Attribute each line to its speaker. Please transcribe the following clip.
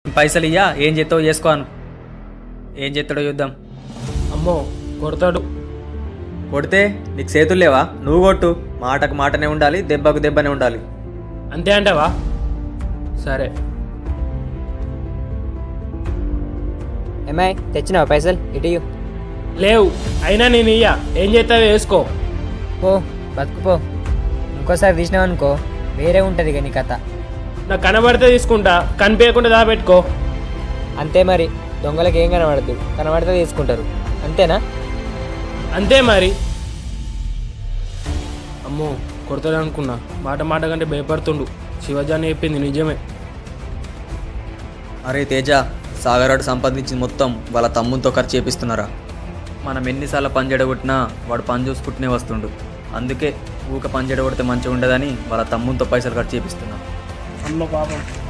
Speaker 1: పైసలు ఇయ్యా ఏం చేస్తావు చేసుకో అను ఏం చేస్తాడో చూద్దాం
Speaker 2: అమ్మో కొడతాడు
Speaker 1: కొడితే నీకు చేతులు లేవా నువ్వు కొట్టు మాటకు మాటనే ఉండాలి దెబ్బకు దెబ్బనే ఉండాలి
Speaker 2: అంతే అంటావా సరే
Speaker 3: ఏమై తెచ్చినావా పైసలు ఇటు ఇయ్యి.
Speaker 2: లేవు అయినా నేను ఇయ్యా ఏం చేస్తావో వేసుకో
Speaker 3: పో బతుకుపో ఇంకోసారి తీసినావు అనుకో వేరే ఉంటుంది ఇక నీ కథ
Speaker 2: నాకు కనబడితే తీసుకుంటా కనిపించకుండా దాపెట్టుకో
Speaker 3: అంతే మరి దొంగలకు ఏం కనబడద్దు కనబడితే తీసుకుంటారు అంతేనా
Speaker 2: అంతే మరి అమ్మో కొడతాడు అనుకున్నా మాట మాట కంటే భయపడుతుండు శివజాని చెప్పింది నిజమే
Speaker 1: అరే తేజ సాగరాడు సంపాదించింది మొత్తం వాళ్ళ తమ్మునితో ఖర్చు చేపిస్తున్నారా మనం ఎన్నిసార్లు పని చెడగొట్టినా వాడు పని చూసుకుంటూనే వస్తుండు అందుకే ఊక పని చెడగొడితే మంచిగా ఉండదని వాళ్ళ తమ్మునితో పైసలు ఖర్చు చేపిస్తున్నాం
Speaker 2: అమ్మ పాపం